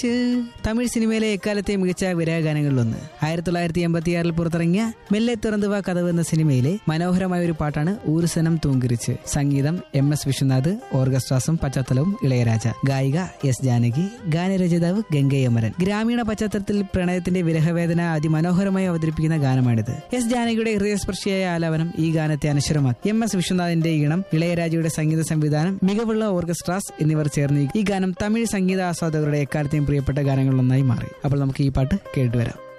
തമിഴ് സിനിമയിലെ എക്കാലത്തെ മികച്ച വിരഹഗാനങ്ങളിലൊന്ന് ആയിരത്തി തൊള്ളായിരത്തി എൺപത്തിയാറിൽ പുറത്തിറങ്ങിയ മെല്ലെ തുറന്നുവ കഥവ് എന്ന സിനിമയിലെ മനോഹരമായ ഒരു പാട്ടാണ് ഊർസനം തൂങ്കിരിച്ച് സംഗീതം എം എസ് വിശ്വനാഥ് ഓർക്കസ്ട്രാസും പശ്ചാത്തലവും ഇളയരാജ ഗായിക എസ് ജാനകി ഗാനരചയിതാവ് ഗംഗയമരൻ ഗ്രാമീണ പശ്ചാത്തലത്തിൽ പ്രണയത്തിന്റെ വിരഹവേദന അതിമനോഹരമായി അവതരിപ്പിക്കുന്ന ഗാനമാണിത് എസ് ജാനകിയുടെ ഹൃദയസ്പർശിയായ ആലാപനം ഈ ഗാനത്തെ അനശ്വരമാക്കി എം എസ് വിശ്വനാഥിന്റെ ഈണം ഇളയരാജയുടെ സംഗീത സംവിധാനം മികവുള്ള ഓർക്കസ്ട്രാസ് എന്നിവർ ചേർന്ന് ഈ ഗാനം തമിഴ് സംഗീത ആസ്വാദകരുടെ എക്കാലത്തെയും പ്രിയപ്പെട്ട ഗാനങ്ങളിലൊന്നായി മാറി അപ്പോൾ നമുക്ക് ഈ പാട്ട് കേട്ടുവരാം